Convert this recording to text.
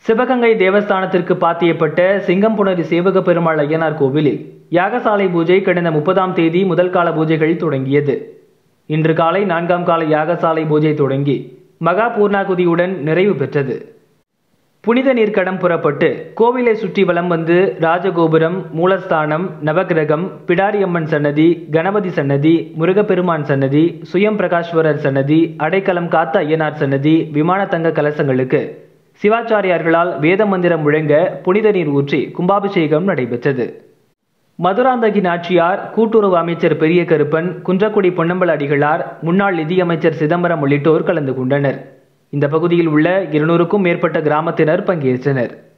சிவகங்கை தேவஸ்தானத்திற்கு பாத்தியப்பட்ட சிங்கம்புணரி சேவக பெருமாள் ஐயனார் கோவிலில் யாகசாலை பூஜை கடந்த முப்பதாம் தேதி முதல் கால பூஜைகள் தொடங்கியது இன்று காலை நான்காம் கால யாகசாலை பூஜை தொடங்கி மகா பூர்ணாகுதியுடன் நிறைவு பெற்றது புனித நீர்க்கடம் புறப்பட்டு கோவிலை சுற்றி வலம் வந்து ராஜகோபுரம் மூலஸ்தானம் நவகிரகம் பிடாரியம்மன் சன்னதி கணபதி சன்னதி முருகப்பெருமான் சன்னதி சுயம் பிரகாஷ்வரர் சன்னதி அடைக்கலம் காத்த ஐயனார் சன்னதி விமான தங்க கலசங்களுக்கு சிவாச்சாரியார்களால் வேத மந்திரம் முழங்க புனித நீர் ஊற்றி கும்பாபிஷேகம் நடைபெற்றது மதுராந்தகி நாச்சியார் கூட்டுறவு அமைச்சர் பெரிய கருப்பன் குன்றக்குடி பொன்னம்பல அடிகளார் முன்னாள் நிதியமைச்சர் சிதம்பரம் உள்ளிட்டோர் கலந்து கொண்டனர் இந்த பகுதியில் உள்ள இருநூறுக்கும் மேற்பட்ட கிராமத்தினர் பங்கேற்றனர்